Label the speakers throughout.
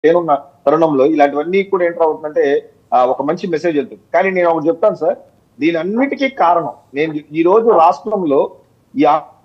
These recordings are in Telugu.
Speaker 1: నేనున్న తరుణంలో ఇలాంటివన్నీ కూడా ఏంటర్ అవుతుందంటే ఆ, ఒక మంచి మెసేజ్ వెళ్తుంది కానీ నేను ఒకటి చెప్తాను సార్ దీని అన్నిటికీ కారణం నేను ఈ రోజు రాష్ట్రంలో ఈ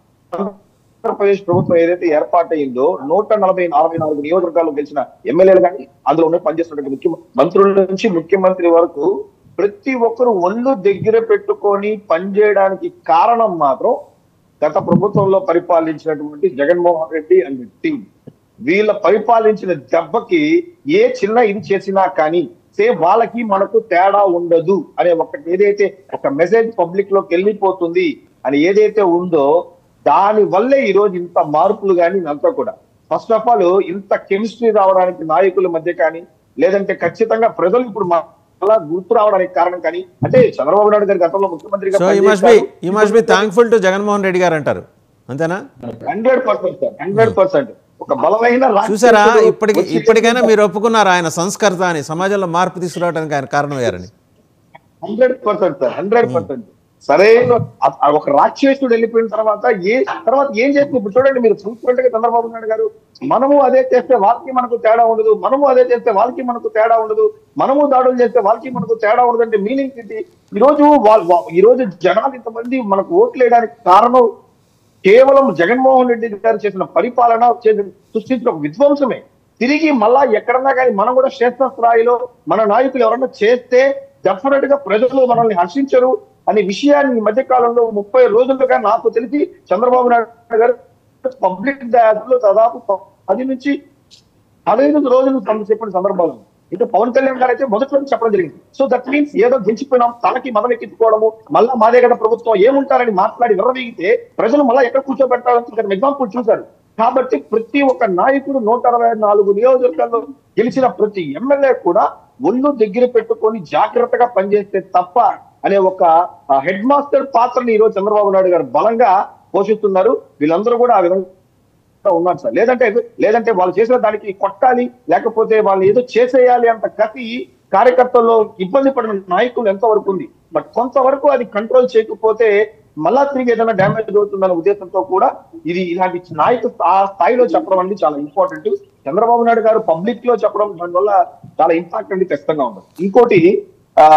Speaker 1: ఆంధ్రప్రదేశ్ ప్రభుత్వం ఏదైతే ఏర్పాటైందో నూట నలభై అరవై నాలుగు నియోజకవర్గాల్లో గెలిచిన ఎమ్మెల్యేలు కానీ అందులో ఉన్న పనిచేస్తున్నటువంటి ముఖ్య మంత్రుల నుంచి ముఖ్యమంత్రి వరకు ప్రతి ఒక్కరు ఒళ్ళు దగ్గర పెట్టుకొని పనిచేయడానికి కారణం మాత్రం గత ప్రభుత్వంలో పరిపాలించినటువంటి జగన్మోహన్ రెడ్డి అండ్ టీం వీళ్ళ పరిపాలించిన దెబ్బకి ఏ చిన్న ఇది చేసినా కానీ సేమ్ వాళ్ళకి మనకు తేడా ఉండదు అనే ఒకటి ఏదైతే ఒక మెసేజ్ పబ్లిక్ లోకి వెళ్ళిపోతుంది అని ఏదైతే ఉందో దాని వల్లే ఈ రోజు ఇంత మార్పులు కానీ అంతా కూడా ఫస్ట్ ఆఫ్ ఆల్ ఇంత కెమిస్ట్రీ రావడానికి నాయకుల మధ్య కానీ లేదంటే ఖచ్చితంగా ప్రజలు ఇప్పుడు మళ్ళా గుర్తు రావడానికి కారణం కానీ అంటే చంద్రబాబు నాయుడు గారి గతంలో ముఖ్యమంత్రిగా
Speaker 2: సో ఈ మస్ట్ బి ఈ must be thankful to Jaganmohan Reddy గారు అంటారు అంతేనా
Speaker 1: hundred percent sir hundred percent ఒక బలమైన
Speaker 2: చూసారా
Speaker 1: రాక్షసుడు
Speaker 2: ఇప్పటికి
Speaker 1: వచ్చి
Speaker 2: ఇప్పటికైనా మీరు ఒప్పుకున్నారు ఆయన సంస్కర్త అని సమాజంలో మార్పు తీసుకురావడానికి ఆయన కారణమయ్యారని
Speaker 1: hundred percent sir hundred percent సరైన అ- ఆ ఒక రాక్షసుడు వెళ్ళిపోయిన తర్వాత ఏ తర్వాత ఏం చేస్తుంది ఇప్పుడు చూడండి మీరు చూసుకుంటే చంద్రబాబు నాయుడు గారు మనము అదే చేస్తే వాళ్ళకి మనకు తేడా ఉండదు మనము అదే చేస్తే వాళ్ళకి మనకు తేడా ఉండదు మనము దాడులు చేస్తే వాళ్ళకి మనకు తేడా ఉండదు అంటే మీనింగ్ ఇది ఈ రోజు వాళ్ళ- వా- ఈ రోజు జనాలు ఇంతమంది మనకు ఓట్లు వేయడానికి కారణం కేవలం జగన్మోహన్ రెడ్డి గారు చేసిన పరిపాలన చేసిన సృష్టించిన ఒక విధ్వంసమే తిరిగి మళ్ళా ఎక్కడన్నా కానీ మనం కూడా క్షేత్ర స్థాయిలో మన నాయకులు ఎవరన్నా చేస్తే డెఫినెట్ గా ప్రజలు మనల్ని హర్షించరు అనే విషయాన్ని ఈ మధ్య కాలంలో ముప్పై రోజులుగా నాకు తెలిసి చంద్రబాబు నాయుడు గారు పబ్లిక్ లో దాదాపు పది నుంచి పదహైదు రోజులు తమ చెప్పిన సందర్భాలు ఉన్నాయి. ఇటు పవన్ కళ్యాణ్ గారు అయితే మొదటి నుంచి చెప్పడం జరిగింది సో దట్ మీన్స్ ఏదో గెలిచిపోయినాం తనకి మదం ఎక్కించుకోవడము మళ్ళా మాదే కదా ప్రభుత్వం ఏముంటారని మాట్లాడి విర్రవీగితే ప్రజలు మళ్ళా ఎక్కడ కూర్చోబెట్టాలని ఎగ్జాంపుల్ చూశారు కాబట్టి ప్రతి ఒక్క నాయకుడు నూట అరవై నాలుగు నియోజకవర్గాల్లో గెలిచిన ప్రతి ఎమ్మెల్యే కూడా ఒళ్ళు దగ్గర పెట్టుకొని జాగ్రత్తగా పనిచేస్తే తప్ప అనే ఒక హెడ్ మాస్టర్ పాత్రని ఈ రోజు చంద్రబాబు నాయుడు గారు బలంగా పోషిస్తున్నారు వీళ్ళందరూ కూడా ఆ విధంగా ఉన్నారు సార్ లేదంటే లేదంటే వాళ్ళు చేసిన దానికి కొట్టాలి లేకపోతే వాళ్ళు ఏదో చేసేయాలి అంత కసి కార్యకర్తల్లో ఇబ్బంది పడిన నాయకులు ఎంతవరకు ఉంది బట్ కొంతవరకు అది కంట్రోల్ చేయకపోతే మళ్ళా తిరిగి ఏదైనా డ్యామేజ్ అవుతుందన్న ఉద్దేశంతో కూడా ఇది ఇలాంటి నాయకు ఆ స్థాయిలో చెప్పడం అనేది చాలా ఇంపార్టెంట్ చంద్రబాబు నాయుడు గారు పబ్లిక్ లో చెప్పడం దానివల్ల చాలా ఇంపాక్ట్ అనేది ఖచ్చితంగా ఉంటుంది ఇంకోటి ఆ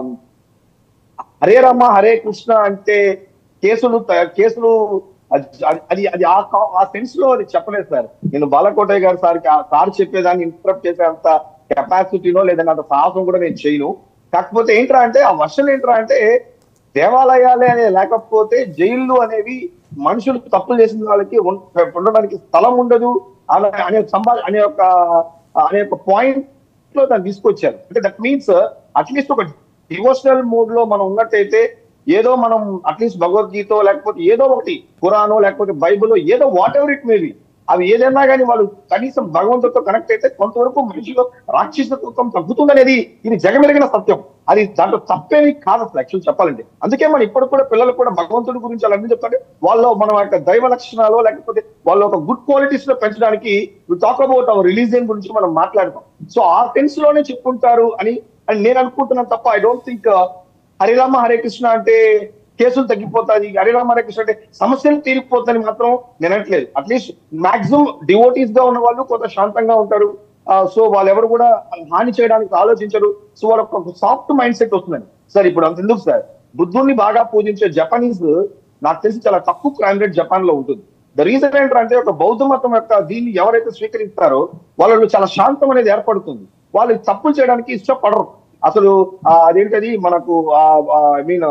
Speaker 1: హరే రామ హరే కృష్ణ అంటే కేసులు త- కేసులు అది- అది- అది అది ఆ కా- ఆ సెన్స్ లో అది చెప్పలేదు సార్ నేను బాలకోటయ్య గారి సార్కి ఆ సార్ చెప్పేదాన్ని ఇంటరప్ట్ చేసే అంత కెపాసిటీనో లేదంటే అంత సాహసం కూడా నేను చేయను కాకపోతే ఏంట్రా అంటే ఆ వర్షన్ ఏంట్రా అంటే దేవాలయాలే అనే లేకపోతే జైళ్ళు అనేవి మనుషులు తప్పులు చేసిన వాళ్ళకి ఉన్- ఉండడానికి స్థలం ఉండదు అలా అనే సంభా అనే ఒక అనే ఒక పాయింట్ లో దాన్ని తీసుకొచ్చారు అంటే దట్ మీన్స్ అట్లీస్ట్ ఒక డివోషనల్ మూడ్ లో మనం ఉన్నట్టయితే ఏదో మనం అట్లీస్ట్ భగవద్గీత లేకపోతే ఏదో ఒకటి ఖురానో లేకపోతే బైబిల్ ఏదో వాట్ ఎవర్ ఇట్ మేబీ అవి ఏదైనా కానీ వాళ్ళు కనీసం భగవంతుడితో కనెక్ట్ అయితే కొంతవరకు మనిషిలో రాక్షసత్వం తగ్గుతుందనేది ఇది జగమెరిగిన సత్యం అది దాంట్లో తప్పేమి కాదు అసలు యాక్చువల్ చెప్పాలంటే అందుకే మనం ఇప్పుడు కూడా పిల్లలు కూడా భగవంతుడి గురించి అలా అన్ని చెప్తాంటే వాళ్ళు మన యొక్క దైవ లక్షణాలు లేకపోతే వాళ్ళ ఒక గుడ్ క్వాలిటీస్ లో పెంచడానికి టాక్ అబౌట్ అవర్ రిలీజియన్ గురించి మనం మాట్లాడతాం సో ఆ సెన్స్ లోనే చెప్పుకుంటారు అని అని నేను అనుకుంటున్నాను తప్ప I don't think Hari Rama Hare Krishna అంటే కేసులు తగ్గిపోతాయి హరిరామ హరే కృష్ణ అంటే సమస్యలు తీరిపోతాయని మాత్రం నేను అనట్లేదు అట్లీస్ట్ మాక్సిమం డివోటీస్ గా ఉన్న వాళ్ళు కొంత శాంతంగా ఉంటారు సో వాళ్ళు ఎవరు కూడా హాని చేయడానికి ఆలోచించరు సో వాళ్ళకి ఒక సాఫ్ట్ మైండ్ సెట్ వస్తుందండి సార్ ఇప్పుడు అంత ఎందుకు సార్ బుద్ధుడిని బాగా పూజించే జపనీస్ నాకు తెలిసి చాలా తక్కువ క్రైమ్ రేట్ జపాన్ లో ఉంటుంది ద రీజన్ ఏంటంటే ఒక బౌద్ధ మతం యొక్క దీన్ని ఎవరైతే స్వీకరిస్తారో వాళ్ళలో చాలా శాంతం అనేది ఏర్పడుతుంది వాళ్ళు తప్పులు చేయడానికి ఇష్టపడరు అసలు ఆ, అదేంటది మనకు I mean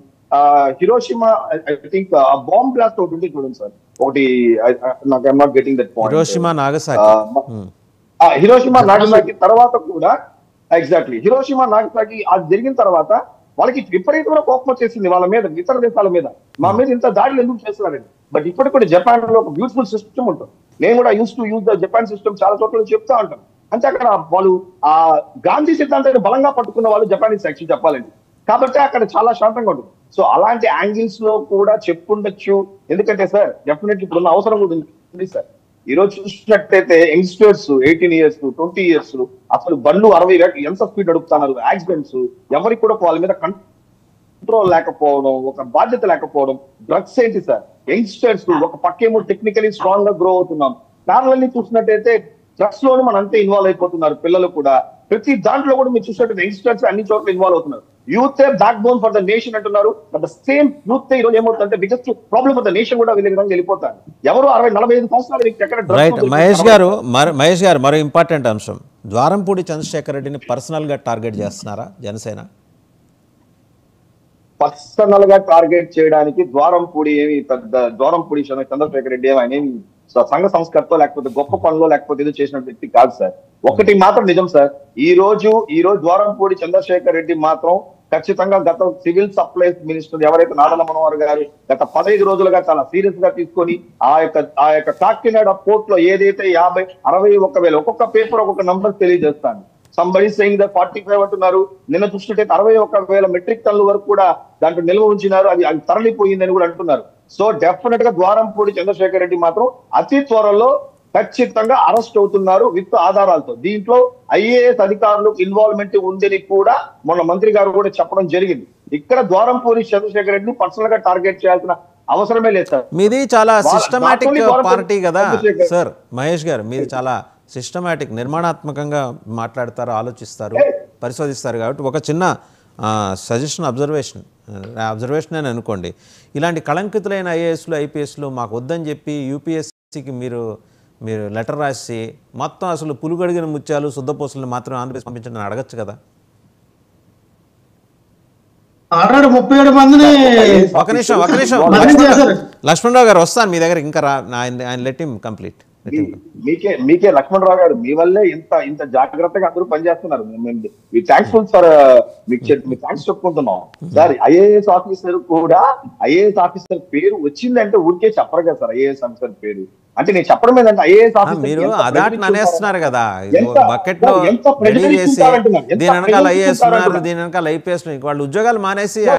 Speaker 1: Hiroshima I think bomb blast ఒకటి ఉంటుంది చూడండి సార్ ఒకటి I- I- నాకు I'm not getting that point
Speaker 2: Hiroshima Nagasaki um.
Speaker 1: ఆ హిరోషిమా నాగసాకి తర్వాత కూడా ఎగ్జాక్ట్లీ హిరోషిమా నాగసాకి అది జరిగిన తర్వాత వాళ్ళకి విపరీతమైన కోపం వచ్చేసింది వాళ్ళ మీద ఇతర దేశాల మీద మా మీద ఇంత దాడులు ఎందుకు చేస్తున్నారని బట్ ఇప్పటికి కూడా జపాన్ లో ఒక బ్యూటిఫుల్ సిస్టమ్ ఉంటుంది నేను కూడా used to use the Japan system చాలా చోట్ల చెప్తా ఉంటాను అంటే అక్కడ వాళ్ళు ఆ గాంధీ సిద్ధాంతాన్ని బలంగా పట్టుకున్న వాళ్ళు జపానీస్ యాక్చువల్ చెప్పాలండి కాబట్టి అక్కడ చాలా శాంతంగా ఉంటుంది సో అలాంటి యాంగిల్స్ లో కూడా చెప్పుండొచ్చు ఎందుకంటే సార్ డెఫినెట్లీ ఇప్పుడున్న అవసరం కూడా ఉంది సార్ ఈ రోజు చూసినట్టయితే youngsters eighteen years twenty years అసలు బండ్లు అరవై రేట్లు ఎంత స్పీడ్ నడుపుతున్నారు యాక్సిడెంట్స్ ఎవరికి కూడా వాళ్ళ మీద కంట్రోల్ లేకపోవడం ఒక బాధ్యత లేకపోవడం డ్రగ్స్ ఏంటి సార్ యంగ్స్టర్స్ ఒక పక్కేమో టెక్నికలీ స్ట్రాంగ్ గా గ్రో అవుతున్నాం ప్యారలీ చూసినట్టయితే డ్రగ్స్ లోను మన అంతే ఇన్వాల్వ్ అయిపోతున్నారు పిల్లలు కూడా ప్రతి దాంట్లో కూడా మీరు చూసినట్టు యంగ్స్టర్స్ అన్ని చోట్ల ఇన్వాల్వ్ అవుతున్నారు youth backbone for the nation అంటున్నారు బట్ ద సేమ్ యూత్ ఈ రోజు ఏమవుతుందంటే biggest problem for the nation కూడా వీళ్ళ విధంగా వెళ్ళిపోతారు ఎవరు అరవై నలభై ఐదు సంవత్సరాల వ్యక్తి ఎక్కడ drugs
Speaker 2: రైట్
Speaker 1: లో
Speaker 2: మహేష్ గారు మరో మహేష్ గారు మరో ఇంపార్టెంట్ అంశం ద్వారంపూడి చంద్రశేఖర్ రెడ్డిని పర్సనల్గా టార్గెట్ చేస్తున్నారా జనసేన
Speaker 1: పర్సనల్ గా టార్గెట్ చేయడానికి ద్వారంపూడి ఏమి పెద్ద ద్వారంపూడి చంద్ర- చంద్రశేఖర్ రెడ్డి ఏమి ఆయన ఏమి స- సంఘ సంస్కర్తో లేకపోతే గొప్ప పనులు లేకపోతే ఏదో చేసిన వ్యక్తి కాదు సార్ ఒకటి మాత్రం నిజం సార్ ఈ రోజు ఈ రోజు ద్వారంపూడి చంద్రశేఖర్ రెడ్డి మాత్రం ఖచ్చితంగా గత సివిల్ సప్లైస్ మినిస్టర్ ఎవరైతే నాదల మనోహర్ గారు గత పదహైదు రోజులుగా చాలా సీరియస్ గా తీసుకొని ఆ యొక్క ఆ యొక్క కాకినాడ పోర్ట్ లో ఏదైతే యాభై అరవై ఒక్క వేల ఒక్కొక్క పేపర్ ఒక్కొక్క నంబర్ తెలియజేస్తాను somebody saying the forty five అంటున్నారు నిన్న చూస్తుంటే అరవై ఒక్క వేల మెట్రిక్ టన్నుల వరకు కూడా దాంట్లో నిల్వ ఉంచినారు అది అది తరలిపోయిందని కూడా అంటున్నారు సో డెఫినెట్ గా ద్వారంపూడి చంద్రశేఖర్ రెడ్డి మాత్రం అతి త్వరలో ఖచ్చితంగా అరెస్ట్ అవుతున్నారు విత్ ఆధారాలతో దీంట్లో ఐఏఎస్ అధికారులు ఇన్వాల్వ్మెంట్ ఉందని కూడా మొన్న మంత్రి గారు కూడా చెప్పడం జరిగింది ఇక్కడ ద్వారంపూడి చంద్రశేఖర్ రెడ్డిని పర్సనల్ గా టార్గెట్ చేయాల్సిన అవసరమే లేదు సార్
Speaker 2: మీది చాలా
Speaker 1: వా-
Speaker 2: సిస్టమేటిక్
Speaker 1: దాంట్లోని ద్వారంపూడి
Speaker 2: పార్టీ కదా
Speaker 1: చంద్రశేఖర్.
Speaker 2: సార్ మహేష్ గారు మీది చాలా సిస్టమేటిక్ నిర్మాణాత్మకంగా మాట్లాడతారు ఆలోచిస్తారు పరిశోధిస్తారు కాబట్టి ఒక చిన్న సజెషన్ అబ్జర్వేషన్ అబ్జర్వేషన్ అని అనుకోండి ఇలాంటి కళంకితులైన ఐఏఎస్లు ఐపీఎస్లు మాకు వద్దని చెప్పి యూపీఎస్సికి మీరు మీరు లెటర్ రాసి మొత్తం అసలు పులుగడిగిన ముత్యాలు శుద్ధపూసలు మాత్రం ఆంధ్రప్రదేశ్ పంపించండి అని అడగచ్చు కదా
Speaker 3: ఆల్రెడీ ముప్పై ఏడు మందిని
Speaker 2: ఒక నిమిషం ఒక నిమిషం
Speaker 3: మరణం
Speaker 2: లక్ష్మణరావు
Speaker 3: చేశారు.
Speaker 2: గారు- లక్ష్మణరావు గారు వస్తాను మీ దగ్గర ఇంకా రా ఆయన ఆయన let him complete let him
Speaker 1: మీకే మీకే లక్ష్మణరావు గారు మీ వల్లే ఇంత ఇంత జాగ్రత్తగా అందరూ పనిచేస్తున్నారు మేము మీ థ్యాంక్ఫుల్ సార్ మీకు చెప్- మీ థ్యాంక్స్ చెప్పుకుంటున్నాం సార్ ఐఏఎస్ ఆఫీసర్ కూడా ఐఏఎస్ ఆఫీసర్ పేరు వచ్చిందంటే ఊరికే చెప్పరు కదా సార్ ఐఏఎస్ ఆఫీసర్ పేరు అంటే నేను చెప్పడం ఏంటంటే ఐఏఎస్
Speaker 2: ఆ,
Speaker 1: ఆఫీసర్
Speaker 2: మీరు
Speaker 1: ఎంత
Speaker 2: అదాటిని
Speaker 1: prejudice
Speaker 2: అనేస్తున్నారు కదా
Speaker 1: ఎంత-
Speaker 2: బకెట్ లో
Speaker 1: ఎంత
Speaker 2: రెడీ
Speaker 1: prejudice
Speaker 2: చేసి
Speaker 1: ఉంటారంటున్నారు. ఎంత
Speaker 2: దీని వెనకాల
Speaker 1: prejudice
Speaker 2: ఐఏఎస్ ఉన్నారు
Speaker 1: ఉంటారంటున్నారు.
Speaker 2: దీని వెనకాల ఐపీఎస్ వాళ్ళు ఉద్యోగాలు మానేసి